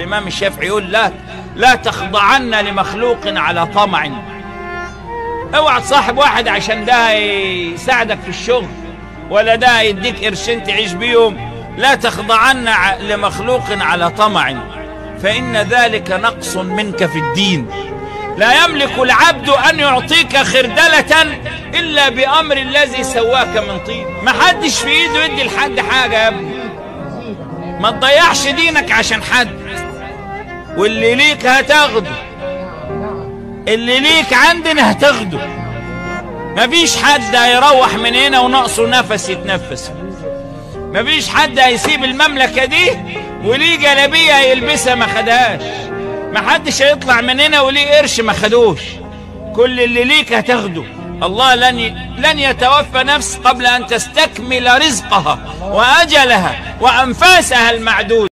الإمام الشافعي يقول لا لا تخضعن لمخلوق على طمع اوعى تصاحب واحد عشان ده يساعدك في الشغل ولا ده يديك قرشين تعيش بيهم لا تخضعن ع- لمخلوق على طمع فإن ذلك نقص منك في الدين لا يملك العبد أن يعطيك خردلة إلا بأمر الذي سواك من طين ما حدش في إيده يدي لحد حاجة يا ابني ما تضيعش دينك عشان حد واللي ليك هتاخده اللي ليك عندنا هتاخده مفيش حد هيروح من هنا وناقصه نفس يتنفس مفيش حد هيسيب المملكة دي وليه جلابية يلبسها ما خدهاش محدش هيطلع من هنا وليه قرش ما خدوش كل اللي ليك هتاخده الله لن ي... لن يتوفى نفس قبل أن تستكمل رزقها وأجلها وأنفاسها المعدود